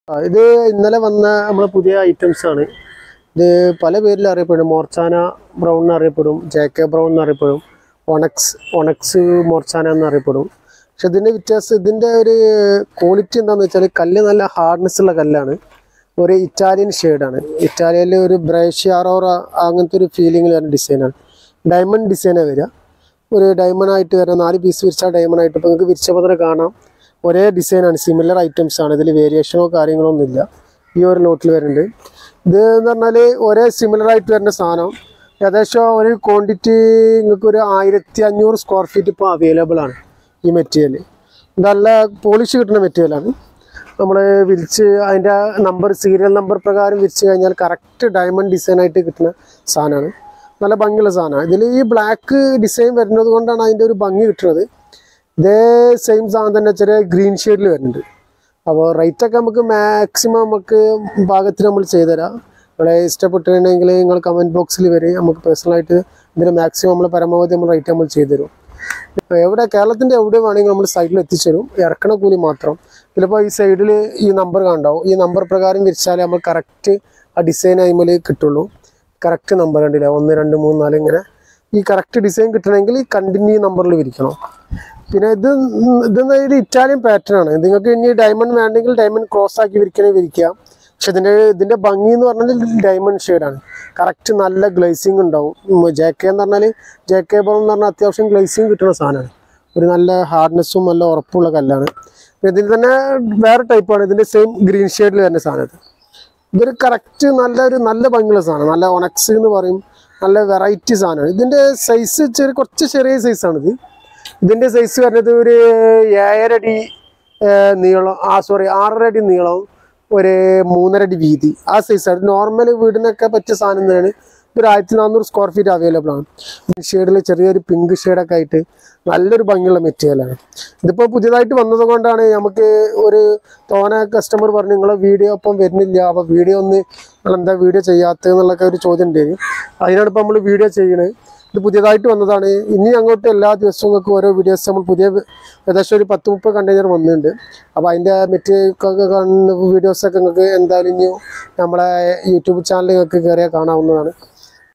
ആ, ഇത് ഇന്നലെ വന്ന നമ്മളെ പുതിയ ഐറ്റംസ് ആണ് ഇത് പല പേരിൽ അറിയപ്പെടും മോർച്ചാന ബ്രൗൺ എന്ന് അറിയപ്പെടും ജെ കെ ബ്രൗൺ എന്ന് അറിയപ്പെടും ഒണക്സ് ഒണക്സ് മോർച്ചാന എന്ന് അറിയപ്പെടും പക്ഷെ ഇതിൻ്റെ വ്യത്യാസം ഇതിൻ്റെ ഒരു ക്വാളിറ്റി എന്താണെന്ന് വെച്ചാൽ കല്ല് നല്ല ഹാർഡ്നെസ് ഉള്ള കല്ലാണ് ഒരു ഇറ്റാലിയൻ ഷെയ്ഡാണ് ഇറ്റാലിയനിൽ ഒരു ബ്രേഷ്യാറോറ അങ്ങനത്തെ ഒരു ഫീലിംഗിൽ വരുന്ന ഡിസൈനാണ് ഡയമണ്ട് ഡിസൈനാണ് വരിക ഒരു ഡയമണ്ട് ആയിട്ട് വരുന്ന നാല് പീസ് വിരിച്ചാൽ ഡയമണ്ട് ആയിട്ട് ഇപ്പോൾ നിങ്ങൾക്ക് വിരിച്ചപ്പോൾ തന്നെ കാണാം ഒരേ ഡിസൈനാണ് സിമിലർ ഐറ്റംസ് ആണ് ഇതിൽ വേരിയേഷനോ കാര്യങ്ങളോ ഒന്നുമില്ല ഈ ഒരു ലോട്ടിൽ വരുന്നുണ്ട് ഇത് എന്ന് പറഞ്ഞാൽ ഒരേ സിമിലർ ആയിട്ട് വരുന്ന സാധനം ഏകദേശം ഒരു ക്വാണ്ടിറ്റി നിങ്ങൾക്ക് ഒരു ആയിരത്തി അഞ്ഞൂറ് സ്ക്വയർ ഫീറ്റ് ഇപ്പോൾ അവൈലബിൾ ആണ് ഈ മെറ്റീരിയൽ നല്ല പോളിഷ് കിട്ടുന്ന മെറ്റീരിയലാണ് നമ്മൾ വിരിച്ച് അതിൻ്റെ നമ്പർ സീരിയൽ നമ്പർ പ്രകാരം വിരിച്ച് കഴിഞ്ഞാൽ കറക്റ്റ് ഡയമണ്ട് ഡിസൈൻ ആയിട്ട് കിട്ടുന്ന സാധനമാണ് നല്ല ഭംഗിയുള്ള സാധനമാണ് ഇതിൽ ഈ ബ്ലാക്ക് ഡിസൈൻ വരുന്നത് കൊണ്ടാണ് അതിൻ്റെ ഒരു ഭംഗി കിട്ടുന്നത് ഇതേ സെയിം സാധനം തന്നെ ചെറിയ ഗ്രീൻ ഷെയ്ഡിൽ വരുന്നുണ്ട് അപ്പോൾ റേറ്റൊക്കെ നമുക്ക് മാക്സിമം നമുക്ക് ഭാഗത്തിന് നമ്മൾ ചെയ്തുതരാം നിങ്ങളെ ഇഷ്ടപ്പെട്ടിട്ടുണ്ടെങ്കിൽ നിങ്ങൾ കമൻറ്റ് ബോക്സിൽ വരും നമുക്ക് പേഴ്സണലായിട്ട് ഇതിന് മാക്സിമം നമ്മൾ പരമാവധി നമ്മൾ റേറ്റ് നമ്മൾ ചെയ്തു തരും ഇപ്പോൾ എവിടെ കേരളത്തിൻ്റെ എവിടെ വേണമെങ്കിൽ നമ്മൾ സൈഡിൽ എത്തിച്ചേരും ഇറക്കണ കൂലി മാത്രം ചിലപ്പോൾ ഈ സൈഡിൽ ഈ നമ്പർ കണ്ടാവും ഈ നമ്പർ പ്രകാരം വിരിച്ചാലേ നമ്മൾ കറക്റ്റ് ആ ഡിസൈൻ അതിമേൽ കിട്ടുള്ളൂ കറക്റ്റ് നമ്പർ കണ്ടില്ല ഒന്ന് രണ്ട് മൂന്ന് നാല് ഇങ്ങനെ ഈ കറക്റ്റ് ഡിസൈൻ കിട്ടണമെങ്കിൽ ഈ കണ്ടിന്യൂ നമ്പറിൽ വിരിക്കണം പിന്നെ ഇത് ഇതെന്ന് ഒരു ഇറ്റാലിയൻ പാറ്റേൺ ആണ് നിങ്ങൾക്ക് ഇനി ഡയമണ്ട് വേണ്ടെങ്കിൽ ഡയമണ്ട് ക്രോസ് ആക്കി വിരിക്കണേ വിരിക്കാം പക്ഷെ ഇതിൻ്റെ ഇതിൻ്റെ ഭംഗി എന്ന് പറഞ്ഞാൽ ഡയമണ്ട് ഷെയ്ഡാണ് കറക്റ്റ് നല്ല ഗ്ലേസിങ് ഉണ്ടാവും ജെ കെ എന്ന് പറഞ്ഞാൽ ജെ കെ ബോൾ എന്ന് പറഞ്ഞാൽ അത്യാവശ്യം ഗ്ലേസിങ് കിട്ടുന്ന സാധനമാണ് ഒരു നല്ല ഹാർഡ്നെസ്സും നല്ല ഉറപ്പുള്ള കല്ലാണ് പിന്നെ ഇതിൽ തന്നെ വേറെ ടൈപ്പാണ് ഇതിൻ്റെ സെയിം ഗ്രീൻ ഷെയ്ഡിൽ വരുന്ന സാധനം ഇത്. ഇതൊരു കറക്റ്റ് നല്ലൊരു നല്ല ഭംഗിയുള്ള സാധനം നല്ല ഒണക്സ് എന്ന് പറയും നല്ല വെറൈറ്റി സാധനമാണ് ഇതിൻ്റെ സൈസ് ചെറിയ കുറച്ച് ചെറിയ സൈസാണിത് ഇതിൻ്റെ സൈസ് വരുന്നത് ഒരു ഏഴരടി ഏഹ്, നീളം ആ സോറി ആറര അടി നീളം ഒരു മൂന്നര അടി വീതി ആ സൈസാണ് നോർമൽ വീടിനൊക്കെ പറ്റിയ സാധനം തന്നെയാണ് ഇതൊരു ആയിരത്തി നാനൂറ് സ്ക്വയർ ഫീറ്റ് അവൈലബിൾ ആണ് ഷെയ്ഡിൽ ചെറിയൊരു പിങ്ക് ഷെയ്ഡൊക്കെ ആയിട്ട് നല്ലൊരു ഭംഗിയുള്ള മെറ്റീരിയലാണ് ഇതിപ്പോൾ പുതിയതായിട്ട് വന്നത് കൊണ്ടാണ് നമുക്ക് ഒരു തോന കസ്റ്റമർ പറഞ്ഞു നിങ്ങളെ വീഡിയോ ഒപ്പം വരുന്നില്ല അപ്പോൾ വീഡിയോ ഒന്ന് നിങ്ങൾ എന്താ വീഡിയോ ചെയ്യാത്തതെന്നുള്ളൊക്കെ ഒരു ചോദ്യം ഉണ്ടായിരുന്നു അതിനാണ് ഇപ്പോൾ നമ്മൾ വീഡിയോ ചെയ്യണത് ഇത് പുതിയതായിട്ട് വന്നതാണ് ഇനി അങ്ങോട്ട് എല്ലാ ദിവസവും നിങ്ങൾക്ക് ഓരോ വീഡിയോസ് നമ്മൾ പുതിയ ഏകദേശം ഒരു പത്ത് മുപ്പത് കണ്ടെയ്നർ വന്നിട്ടുണ്ട് അപ്പോൾ അതിൻ്റെ മെറ്റീരിയൽ വീഡിയോസൊക്കെ നിങ്ങൾക്ക് എന്തായാലും ഇനി നമ്മളെ യൂട്യൂബ് ചാനൽ നിങ്ങൾക്ക് കയറിയാൽ കാണാവുന്നതാണ്